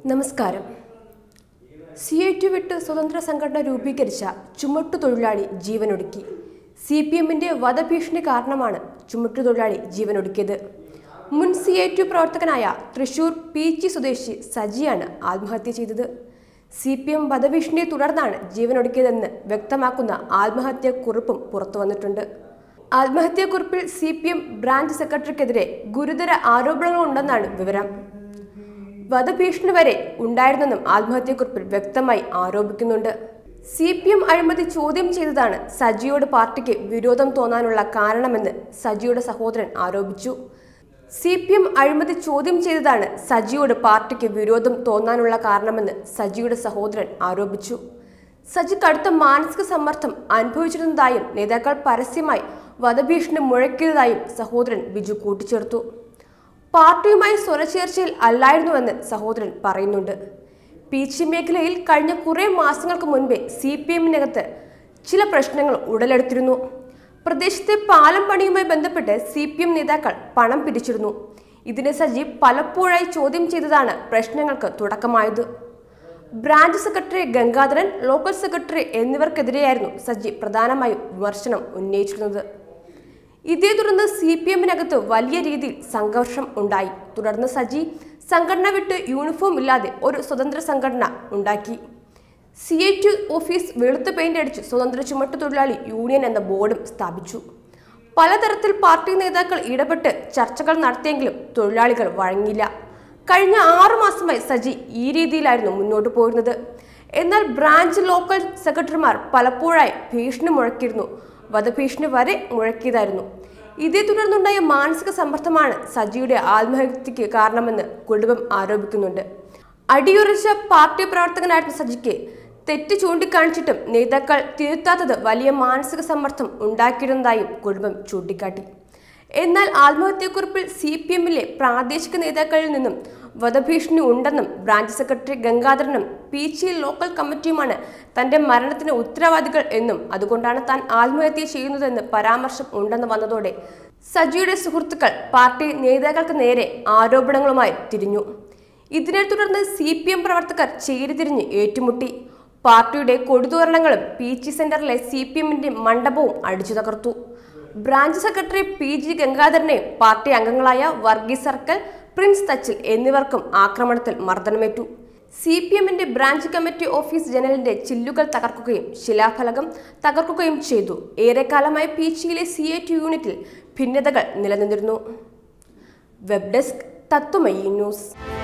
നമസ്കാരം C I T വിട്ട് സ്വതന്ത്ര സംഘടന രൂപീകരിച്ച ചുമട്ടുതൊഴിലാളി ജീവനൊടുക്കി സി പി എമ്മിന്റെ വധഭീഷണി കാരണമാണ് ചുമട്ടുതൊഴിലാളി ജീവനൊടുക്കിയത് മുൻ സി ഐ ടി പ്രവർത്തകനായ തൃശൂർ പീച്ചി സ്വദേശി സജിയാണ് ആത്മഹത്യ ചെയ്തത് സി പി എം വധഭീഷണിയെ തുടർന്നാണ് ജീവനൊടുക്കിയതെന്ന് വ്യക്തമാക്കുന്ന ആത്മഹത്യാ കുറിപ്പും പുറത്തു വന്നിട്ടുണ്ട് ആത്മഹത്യാക്കുറിപ്പിൽ സി പി എം ബ്രാഞ്ച് സെക്രട്ടറിക്കെതിരെ ഗുരുതര ആരോപണങ്ങളുണ്ടെന്നാണ് വിവരം വധഭീഷണി വരെ ഉണ്ടായിരുന്നെന്നും ആത്മഹത്യാക്കുറിപ്പിൽ വ്യക്തമായി ആരോപിക്കുന്നുണ്ട് സി പി എം അഴിമതി ചോദ്യം ചെയ്തതാണ് സജിയോട് പാർട്ടിക്ക് വിരോധം തോന്നാനുള്ള കാരണമെന്ന് സജിയുടെ സഹോദരൻ ആരോപിച്ചു സി പി എം അഴിമതി ചോദ്യം ചെയ്തതാണ് സജിയോട് പാർട്ടിക്ക് വിരോധം തോന്നാനുള്ള കാരണമെന്ന് സജിയുടെ സഹോദരൻ ആരോപിച്ചു സജി കടുത്ത മാനസിക സമ്മർദ്ദം അനുഭവിച്ചിരുന്നതായും നേതാക്കൾ പരസ്യമായി വധഭീഷണി മുഴക്കിയതായും സഹോദരൻ ബിജു കൂട്ടിച്ചേർത്തു പാർട്ടിയുമായി സ്വരച്ചേർച്ചയിൽ അല്ലായിരുന്നുവെന്ന് സഹോദരൻ പറയുന്നുണ്ട് പീച്ചി മേഖലയിൽ കഴിഞ്ഞ കുറേ മാസങ്ങൾക്ക് മുൻപേ സി പി എമ്മിനകത്ത് ചില പ്രശ്നങ്ങൾ ഉടലെടുത്തിരുന്നു പ്രദേശത്തെ പാലം പണിയുമായി ബന്ധപ്പെട്ട് സി പി എം നേതാക്കൾ പണം പിരിച്ചിരുന്നു ഇതിനെ സജി പലപ്പോഴായി ചോദ്യം ചെയ്തതാണ് പ്രശ്നങ്ങൾക്ക് തുടക്കമായത് branch secretary Gangadharan local secretary എന്നിവർക്കെതിരെയായിരുന്നു സജി പ്രധാനമായും വിമർശനം ഉന്നയിച്ചിരുന്നത് ഇതേ തുടർന്ന് സി പി എമ്മിനകത്ത് വലിയ രീതിയിൽ സംഘർഷം ഉണ്ടായി തുടർന്ന് സജി സംഘടന വിട്ട് യൂണിഫോം ഇല്ലാതെ ഒരു സ്വതന്ത്ര സംഘടന ഉണ്ടാക്കി സി ഐ ടി ഓഫീസ് വെളുത്ത പെയിന്റ് അടിച്ച് സ്വതന്ത്ര ചുമട്ടുതൊഴിലാളി യൂണിയൻ എന്ന ബോർഡും സ്ഥാപിച്ചു പലതരത്തിൽ പാർട്ടി നേതാക്കൾ ഇടപെട്ട് ചർച്ചകൾ നടത്തിയെങ്കിലും തൊഴിലാളികൾ വഴങ്ങിയില്ല കഴിഞ്ഞ ആറു മാസമായി സജി ഈ രീതിയിലായിരുന്നു മുന്നോട്ട് പോയിരുന്നത് എന്നാൽ ബ്രാഞ്ച് ലോക്കൽ സെക്രട്ടറിമാർ പലപ്പോഴായി ഭീഷണി മുഴക്കിയിരുന്നു വധഭീഷണി വരെ മുഴക്കിയതായിരുന്നു ഇതേ തുടർന്നുണ്ടായ മാനസിക സമ്മർദ്ദമാണ് സജിയുടെ ആത്മഹത്യക്ക് കാരണമെന്ന് കുടുംബം ആരോപിക്കുന്നുണ്ട് അടിയുറച്ച പാർട്ടി പ്രവർത്തകനായിരുന്ന സജിക്ക് തെറ്റ് ചൂണ്ടിക്കാണിച്ചിട്ടും നേതാക്കൾ തിരുത്താത്തത് വലിയ മാനസിക സമ്മർദ്ദം ഉണ്ടാക്കിയിരുന്നതായും കുടുംബം ചൂണ്ടിക്കാട്ടി എന്നാൽ ആത്മഹത്യക്കുറിപ്പിൽ സി പി എമ്മിലെ പ്രാദേശിക നേതാക്കളിൽ നിന്നും വധഭീഷണി ഉണ്ടെന്നും ബ്രാഞ്ച് സെക്രട്ടറി ഗംഗാധരനും പീച്ചി ലോക്കൽ കമ്മിറ്റിയുമാണ് തന്റെ മരണത്തിന് ഉത്തരവാദികൾ എന്നും അതുകൊണ്ടാണ് താൻ ആത്മഹത്യ ചെയ്യുന്നതെന്ന് പരാമർശം ഉണ്ടെന്ന് വന്നതോടെ സജിയുടെ സുഹൃത്തുക്കൾ പാർട്ടി നേതാക്കൾക്ക് നേരെ ആരോപണങ്ങളുമായി തിരിഞ്ഞു ഇതിനെ തുടർന്ന് സി പി എം പ്രവർത്തകർ ചേരിതിരിഞ്ഞ് ഏറ്റുമുട്ടി പാർട്ടിയുടെ കൊടിതോരണങ്ങളും പി ജി സെന്ററിലെ സി പി എമ്മിന്റെ മണ്ഡപവും അടിച്ചു തകർത്തു ബ്രാഞ്ച് സെക്രട്ടറി പി ജി ഗംഗാധരനെയും പാർട്ടി അംഗങ്ങളായ വർഗീസ് സർക്കൽ പ്രിൻസ് തച്ചിൽ എന്നിവർക്കും ആക്രമണത്തിൽ മർദ്ദനമേറ്റു സി പി എമ്മിന്റെ ബ്രാഞ്ച് കമ്മിറ്റി ഓഫീസ് ജനലിന്റെ ചില്ലുകൾ തകർക്കുകയും ശിലാഫലകം തകർക്കുകയും ചെയ്തു ഏറെക്കാലമായി പീച്ചിയിലെ സി എ ടി യൂണിറ്റിൽ ഭിന്നതകൾ നിലനിന്നിരുന്നു വെബ് ഡെസ്ക് തത്വമയി ന്യൂസ്